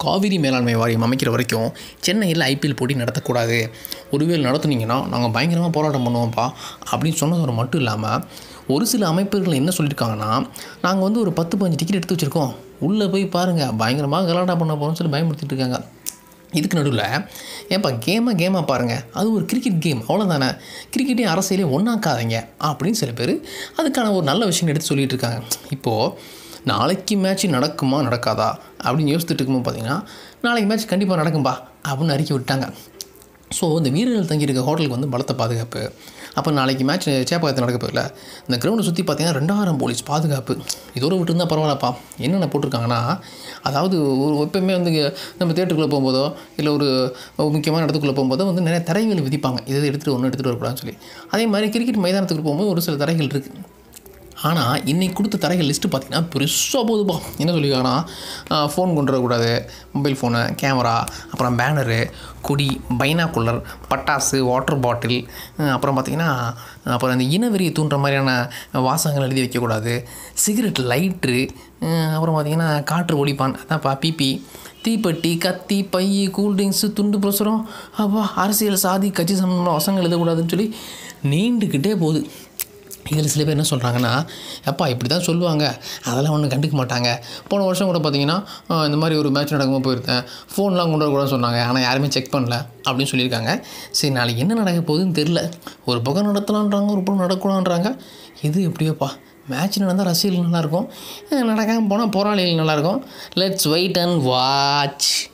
காவிரி மேலாண்மை வாரியம் அமைக்கிற வரைக்கும் சென்னையில் ஐபிஎல் போட்டி நடத்தக்கூடாது ஒருவேளை நடத்துனீங்கன்னா நாங்கள் பயங்கரமாக போராட்டம் பண்ணுவோம்ப்பா அப்படின்னு சொன்னதோட மட்டும் இல்லாமல் ஒரு சில அமைப்புகள் என்ன சொல்லியிருக்காங்கன்னா நாங்கள் வந்து ஒரு பத்து பதினஞ்சு டிக்கெட் எடுத்து வச்சுருக்கோம் உள்ளே போய் பாருங்கள் பயங்கரமாக கலாட்டா பண்ண போகிறோம்னு சொல்லி பயமுறுத்திட்டு இருக்காங்க இதுக்கு நடுவில் ஏன்ப்பா கேமாக கேமாக பாருங்கள் அது ஒரு கிரிக்கெட் கேம் அவ்வளோதானே கிரிக்கெட்டையும் அரசியலையும் ஒன்றாக்காதீங்க அப்படின்னு சில பேர் அதுக்கான ஒரு நல்ல விஷயம் எடுத்து சொல்லிகிட்டு இருக்காங்க இப்போது நாளைக்கு மேட்ச் நடக்குமா நடக்காதா அப்படின்னு யோசிச்சுட்டு இருக்கும்போது பார்த்தீங்கன்னா நாளைக்கு மேட்ச் கண்டிப்பாக நடக்கும்பா அப்படின்னு அறிக்கை விட்டாங்க ஸோ இந்த வீரர்கள் தங்கியிருக்க ஹோட்டலுக்கு வந்து பலத்த பாதுகாப்பு அப்போ நாளைக்கு மேட்ச் சேப்பாக்கத்தில் நடக்க போதில்ல இந்த கிரவுண்டை சுற்றி பார்த்தீங்கன்னா ரெண்டாயிரம் போலீஸ் பாதுகாப்பு இதோட விட்டுருந்தா பரவாயில்லப்பா என்னென்ன போட்டிருக்காங்கன்னா அதாவது ஒரு எப்பவுமே வந்து நம்ம தேட்டருக்குள்ளே போகும்போதோ இல்லை ஒரு முக்கியமான இடத்துக்குள்ளே போகும்போதோ வந்து நிறைய தடைகள் விதிப்பாங்க இதை எடுத்துகிட்டு ஒன்று எடுத்துகிட்டு வரக்கூடாதுன்னு சொல்லி அதே மாதிரி கிரிக்கெட் மைதானத்துக்கு போகும்போது ஒரு சில தடைகள் இருக்குது ஆனால் இன்னைக்கு கொடுத்த தரைகள் லிஸ்ட்டு பார்த்தீங்கன்னா பெருசாக போகுதுப்பா என்ன சொல்லியிருக்காங்கன்னா ஃபோன் கொண்டு வரக்கூடாது மொபைல் ஃபோனு கேமரா அப்புறம் பேனரு கொடி பைனாக்குள்ளர் பட்டாசு வாட்டர் பாட்டில் அப்புறம் பார்த்திங்கன்னா அப்புறம் இந்த இனவெறியை தூண்டுற மாதிரியான வாசகங்கள் எழுதி வைக்கக்கூடாது சிகரெட் லைட்ரு அப்புறம் பார்த்திங்கன்னா காற்று ஒழிப்பான் அதான்ப்பா பிபி தீப்பெட்டி கத்தி பை கூல்ட்ரிங்க்ஸு துண்டு பிரசுரம் அப்பா அரசியல் சாதி கட்சி சம்பந்தமான வசங்கள் எழுதக்கூடாதுன்னு சொல்லி நீண்டுக்கிட்டே போகுது இதில் சில பேர் என்ன சொல்கிறாங்கன்னா அப்பா இப்படி தான் சொல்லுவாங்க அதெல்லாம் ஒன்றும் கண்டுக்க மாட்டாங்க போன வருஷம் கூட பார்த்தீங்கன்னா ஆஹ், இந்த மாதிரி ஒரு மேட்ச் நடக்கும்போது போயிருந்தேன் ஃபோன்லாம் கொண்டு வரக்கூடாதுன்னு சொன்னாங்க ஆனால் யாருமே செக் பண்ணல அப்படின்னு சொல்லியிருக்காங்க சரி நாளைக்கு என்ன நடக்க போகுதுன்னு தெரில ஒரு பக்கம் நடத்தலான்றாங்க ஒரு பக்கம் நடக்கூடான்றாங்க இது எப்படியோப்பா மேட்ச் நடந்தால் ரசிகர்கள் நல்லாயிருக்கும் நடக்காமல் போனால் போராளிகள் நல்லாயிருக்கும் லெட்ஸ் வெயிட் அண்ட் வாட்ச்